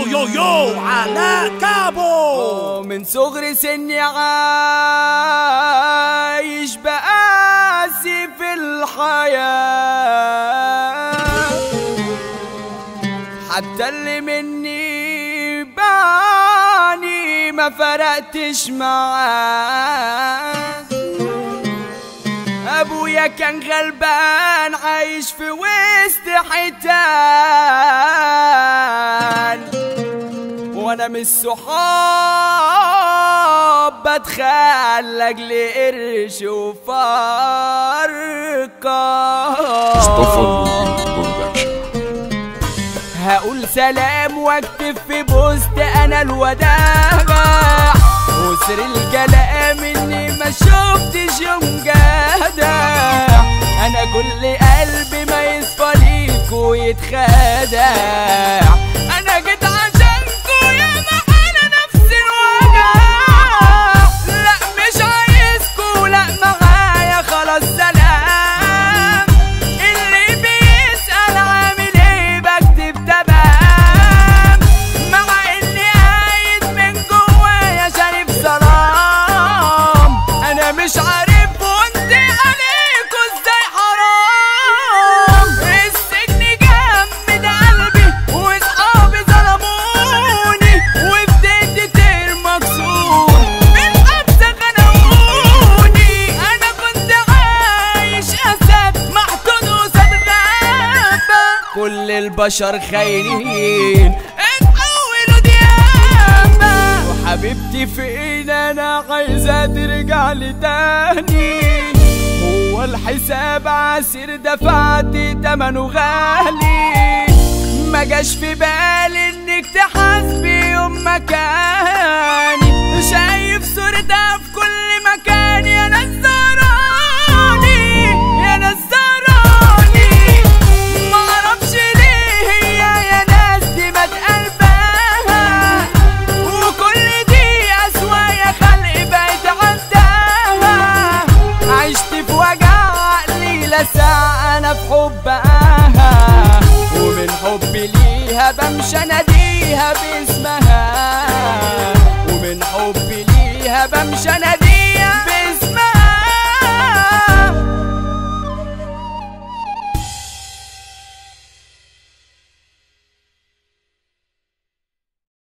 يو يو على كابو من صغر سني عايش بقاسي في الحياة حتى اللي مني باني ما فرقتش معاه ابويا كان غلبان عايش في وسط حيتان وانا من الصحاب بتخيل لاجل قرش مصطفى وفرقة برودكشن هقول سلام واكتب في بوست انا الوداع وسر الكلام اني ما شفتش يوم جدع انا كل قلبي ما يصفى ليك ويتخدع انا جيت عشانكو يا معانا نفس الوجع لا مش عايزكو لا معايا خلاص سلام اللي بيسأل عامل ايه بكتب تمام مع اني قايد من جوايا شارب سلام انا مش عارف وانت عليكوا ازاي حرام السجن جمد قلبي واصحابي ظلموني وفضلت كتير مكسور بالحبسة خنقوني انا كنت عايش اسد محطوط قصاد غابة كل البشر خاينين اتحولوا ديابة وحبيبتي فين انا عايزة ترجع لي تاني هو الحساب عسير دفعت تمنه غالي ما جاش في بالي انك تحاسبي يوم مكاني شايف صورتها في كل مكان يا نزاراني يا نزاراني ما اعرفش ليه هي يا ناس دي ما قلبها وكل دي اسوا يا خلق بقت عندها عشت في وجع عقلي لساعة انا في حبها ومن حبي ليها بمشي اناديها باسمها ومن حبي ليها بمشي اناديها